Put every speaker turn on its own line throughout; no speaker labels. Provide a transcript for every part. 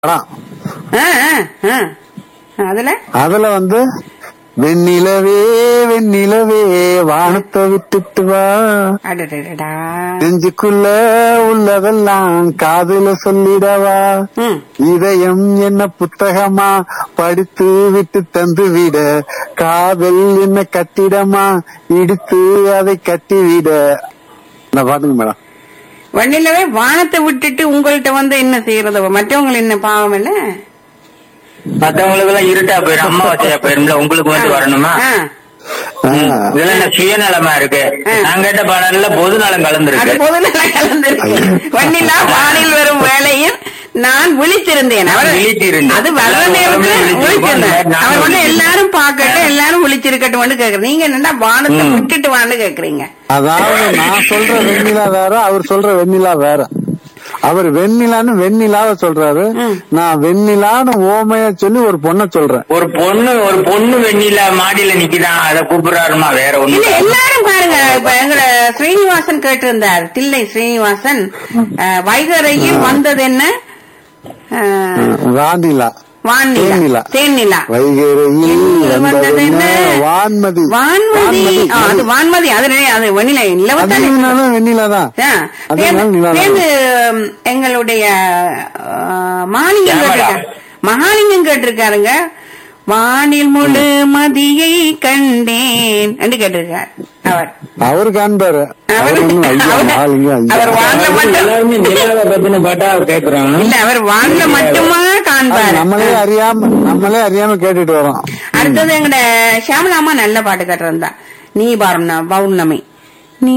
படம்
ஆ, ஆ, ஆ. அதுல
அதுல வந்து வெண்ணிலவே வெண்ணிலவே வானத்தை விட்டுட்டு வா
அடடடடா
நெஞ்சுக்குள்ள உள்ளதெல்லாம் காதுல சொல்லிடவா
ம்
இதயம் என்ன புத்தகமா படித்து விட்டு தந்து விட காதல் என்ன கட்டிடமா இடித்து அதை கட்டிவிட இந்த பாட்டுங்க மேடம்
வண்டியிலவே வானத்தை விட்டுட்டு உங்கள்ட்ட வந்து என்ன செய்யறது மற்றவங்க என்ன பாவம் இல்ல
மத்தவங்களுக்கு எல்லாம் இருட்டா போயிடும் அம்மாவாசையா போயிரும்ல உங்களுக்கு வந்து வரணுமா
ஆ.
இதெல்லாம் என்ன சுயநலமா இருக்கு
ஆ.
நான் கேட்ட பாடல்ல பொது நலம்
அது
கலந்துருக்கு
பொதுநல கலந்திருக்கு வண்டிலா வானில் வரும் வேளையில் நான் விழித்திருந்தேன் அவர்
விழித்திருந்தேன்.
அது வர்ற
எல்லாரும்
நேரத்துல
விழித்திருக்கோம்.
விழிச்சிருந்தேன்
நான்
அவர் வந்து
விழிச்சிருக்கேன்.
எல்லாரும் பாக்கட்டும் எல்லாரும் விழிச்சிருக்கட்டும் கேக்குறேன் நீங்க என்னடா வானத்தை
ம்.
விட்டுட்டு வான்னு கேக்குறீங்க
அதாவது நான் சொல்ற வெண்ணிலா வேற அவர் சொல்ற வெண்ணிலா வேற அவர் வெண்ணிலான்னு வெண்ணிலாவை சொல்றாரு
ம்.
நான் வெண்ணிலான்னு ஓமைய சொல்லி ஒரு பொண்ண சொல்றேன்
ஒரு பொண்ணு ஒரு பொண்ணு வெண்ணில மாடியில நிக்குதான் அத கூப்பிடுறாருமா வேற
இல்ல
ஒண்ணு
எல்லாரும் பாருங்க இப்ப எங்கட ஸ்ரீனிவாசன் கேட்டிருந்தார் தில்லை ஸ்ரீனிவாசன் அஹ், வைகரையில் வந்தது என்ன அஹ்,
வானிலா
வான்நிலா
தேன்நிலா.
தேன்நிலா
வைகரையில்
வந்தது
வந்தது
என்ன?
வான்மதி
வான்மதி ஆ, அது வான்மதி அது நினை- அது வெண்ணிலை
அது
நிலவத்தானே
நிலாதான் வெண்ணிலா தான்
ஆ,
அது
தேர்ந்து-
நாள் நிலா தான்.
தேர்ந்து, ம், எங்களுடைய ஆ, மாலிங்கம்
கேமரா.
கேட்டிருக்காரு மகாலிங்கம் கேட்டிருக்காருங்க வானில் முழு மதியை கண்டேன் என்று கேட்டிருக்கார் அவர்
அவர் காண்பாரு அவர்
அவர்
ஒண்ணும் ஐயா
அவர்-
ஆளுங்க
அவர்
ஐயா
வான்ல மட்டும்
எல்லாருமே நிலாவை பத்தின பாட்டா கேக்குறாங்க
இல்ல அவர் வான்ல மட்டுமா
அது
காண்பாரு
நம்மளே அறியாம நம்மளே அறியாம கேட்டுட்டு வரோம்
அடுத்தது எங்கட ஷியாமலாமா நல்ல பாட்டு கேட்டிருந்தா நீ பௌர்ண பௌர்ணமி நீ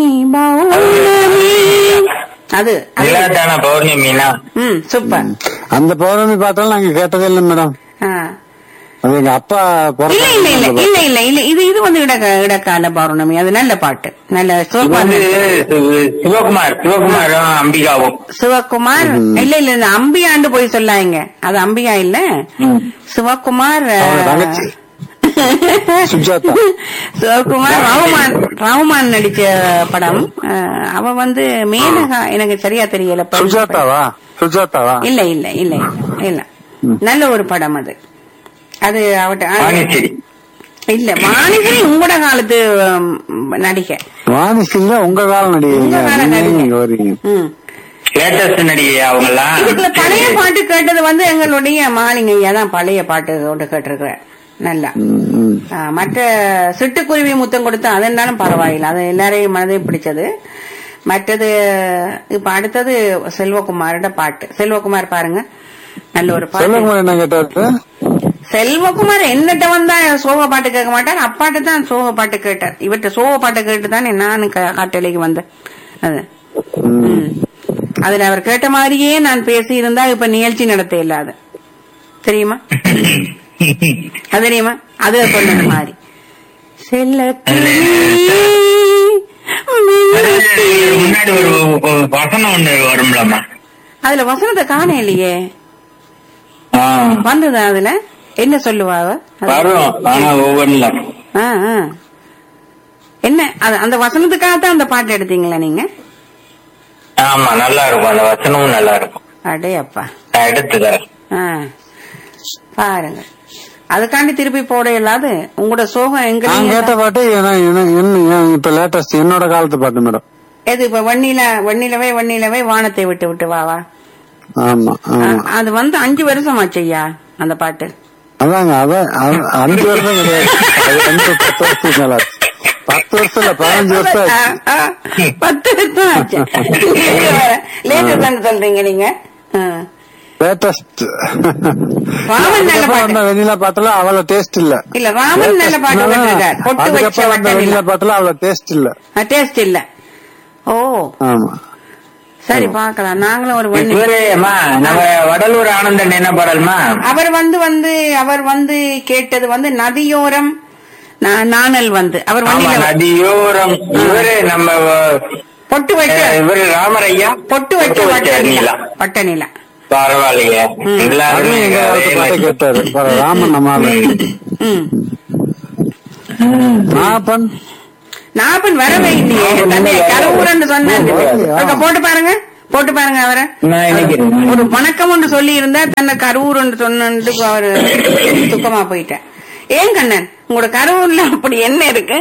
பௌர்ணமி அது அது.
நிலா தானே பௌர்ணமினா
ம் சூப்பர்
அந்த பௌர்ணமி பாட்டெல்லாம் நாங்க கேட்டதே இல்லை மேடம்
ஆ.
அது எங்க அப்பா
இல்ல இல்ல இல்ல
பிறந்த
இல்ல இல்ல இல்ல இது இது வந்து இடக்க இடக்கால பௌர்ணமி அது நல்ல பாட்டு நல்ல
இது
சிவகுமார்
வந்து சிவ- சிவகுமார் சிவகுமாரும் அம்பிகாவும்
சிவகுமார் இல்ல இல்ல இந்த அம்பியாண்டு போய் சொல்லாங்க அது அம்பிகா இல்ல சிவகுமார்
அவங்க தங்கச்சி. சுஜாதா.
சிவகுமார் ராவுமான் ராவுமான் நடிச்ச படம் அஹ், அவ வந்து மேனகா எனக்கு சரியா தெரியல படம்.
சுஜாதாவா சுஜாதாவா
இல்ல இல்ல இல்ல இல்ல இல்ல நல்ல ஒரு படம் அது அது அவட்ட
வாணிச்சேரி
இல்ல வாணிகரி உங்களோட காலத்து உம், நடிகை
வாணிசிங்க உங்க கால நடிகை
உங்க கால நடிகை.
நீங்க வரீங்க
ம்.
லேட்டஸ்ட் நடிகை அவங்கெல்லாம்
இதுக்குள்ள பழைய பாட்டு கேட்டது வந்து எங்களுடைய மாலிங்கையா தான் பழைய பாட்டு ஒன்று கேட்டிருக்கிறேன் நல்லா
ம், ம்.
ஆ, மற்ற சிட்டுக்குருவி முத்தம் கொடுத்தா அது இருந்தாலும் பரவாயில்லை அது எல்லாரையும் மனதையும் பிடிச்சது மற்றது இப்ப அடுத்தது செல்வகுமாரோட பாட்டு செல்வகுமார் பாருங்க நல்ல ஒரு பாட்டு
செல்வகுமார் என்ன கேட்டாரு
செல்வகுமார் என்னட்ட வந்தா சோக பாட்டு கேட்க மாட்டார் அப்பாட்ட தான் சோக பாட்டு கேட்டார் இவர்ட்ட சோக பாட்டு கேட்டு தானே நானும் க- காட்டலைக்கு வந்தேன் அது
ம்.
ம். அதுல அவர் கேட்ட மாதிரியே நான் பேசி இருந்தா இப்ப நிகழ்ச்சி நடத்த இல்லாத தெரியுமா அது தெரியுமா அது சொன்னது மாதிரி செல்ல
முன்னாடி ஒரு ஒரு வசனம் ஒண்ணு வரும்லம்மா
அதுல வசனத்தை காண இல்லையே
ஆ,
வந்ததா அதுல என்ன சொல்லுவா அவ? அது-
வரும் ஆனா ஒவ்வொன்றுல
ஆ, ஆ. என்ன அது- அந்த வசனத்துக்காகத்தான் அந்த பாட்டு எடுத்தீங்களா நீங்க
ஆமா நல்லா இருக்கும் அந்த வசனமும் நல்லா இருக்கும்
அடே அப்பா
நான் எடுத்துக்கிறேன்
ஆ. பாருங்க அதுக்காண்டி திருப்பி போட இல்லாது உங்களோட சோகம்
நான்
எங்க
கேட்ட பாட்டு என்ன- என்ன- என்ன- இப்ப லேட்டஸ்ட் என்னோட காலத்து பாட்டு மேடம்
எது இப்ப வண்ணில வண்ணிலவே வண்ணிலவே வானத்தை விட்டு விட்டு வாவா
ஆமா ஆமா
அ- அது வந்து அஞ்சு வருஷம் ஆச்சையா அந்த பாட்டு
அதாங்க அதான் அது- அஞ்சு வருஷம் கிடையாது அது வந்து பத்து வருஷத்துக்கு மேல ஆச்சு. பத்து வருஷம் இல்ல பதினஞ்சு வருஷம்
ஆ,
ஆச்சு.
ஆ, பத்து வருஷம் ஆச்சு லேட்டர் தான் சொல்றீங்க நீங்க ஆ.
லேட்டஸ்ட்
ராமன் நல்ல பாட்டு.
அந்த வெண்ணிலா பாட்டுல அவ்வளவு டேஸ்ட் இல்ல
இல்ல ராமன் நல்ல பாட்டு கேட்டிருக்கார். பொட்டு வச்ச
அதுக்கப்புறம் அந்த
வட்ட
வெண்ணிலா பாட்டுல அவ்வளவு டேஸ்ட் இல்ல
டேஸ்ட் இல்ல ஓ
ஆமா
சரி பாக்கலாம் நாங்களும் ஒரு வண்ணி
இவரே அம்மா நம்ம வடலூர் ஆனந்தன் என்ன பாடல்மா
அவர் வந்து வந்து அவர் வந்து கேட்டது வந்து நதியோரம் நா- நாணல் வந்து அவர்
ஆமா
வண்டியில
நதியோரம் இவரு நம்ம
பொட்டு வச்ச
அஹ், இவரு ராமரையா
பொட்டு வச்ச வட்ட நிலா
நீலா
வட்ட நிலா
பரவாயில்லையே
ம்.
எல்லாருமே
அதுவும் எங்க காலத்து பாட்டை கேட்டாரு பரவ- ராமன் நம்மால
ம்
மாப்பன்
நாப்பன் வரவே இல்லையே தந்தை கருவூரன்னு சொன்னாங்க
ஓ, வரலையா?
அங்க போட்டு பாருங்க போட்டு பாருங்க அவரை
நான் இணைக்கிறேன்.
ஒரு வணக்கம் ஒன்று சொல்லி இருந்தா தன்னை கரூர் சொன்னது அவரு துக்கமா போயிட்டேன் ஏன் கண்ணன் உங்களோட கரூர்ல அப்படி என்ன இருக்கு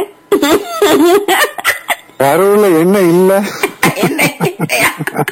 கருவுல என்ன இல்ல
என்ன இல்லையா?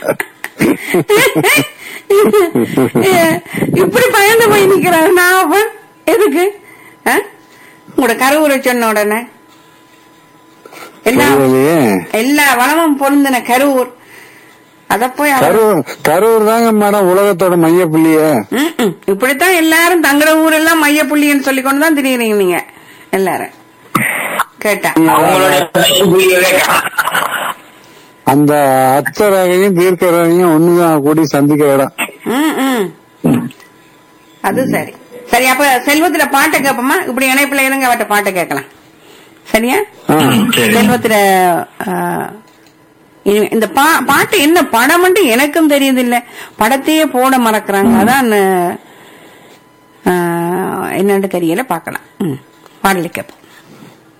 இப்படி பயந்து போய் நிக்கிறாரு நான் அப்ப எதுக்கு ஆ? உங்களோட கருவுரை சொன்ன உடனே எல்லா
புரியலையே
எல்லா வளமும் பொருந்தின கரூர் அத போய் அவர்
கரூர் கரூர் தாங்க மேடம் உலகத்தோட மைய புள்ளிய
ம்ம். இப்படித்தான் எல்லாரும் தங்குற ஊரெல்லாம் மையப்புள்ளின்னு சொல்லி கொண்டுதான் திரியுறீங்க நீங்க எல்லாரும் கேட்டா
அவங்களுடைய புள்ளியவே காணோம்.
அந்த அச்சரகையும் தீர்க்கரகையும் ஒண்ணுதான் கூடி சந்திக்கிற இடம்
ம், ம். அது சரி சரி அப்ப செல்வத்துல பாட்டை கேப்போமா இப்படி இணைப்புல இருங்க அவட்ட பாட்டை கேட்கலாம் சரியா
ஆ.
சரி.
செல்வத்துல ஆ, இனி- இந்த பா- பாட்டு என்ன படம் எனக்கும் தெரியுது இல்ல படத்தையே போட மறக்கறாங்க அதான் ஆ, என்னன்னு தெரியல பாக்கலாம் ம் பாடலை கேப்போம்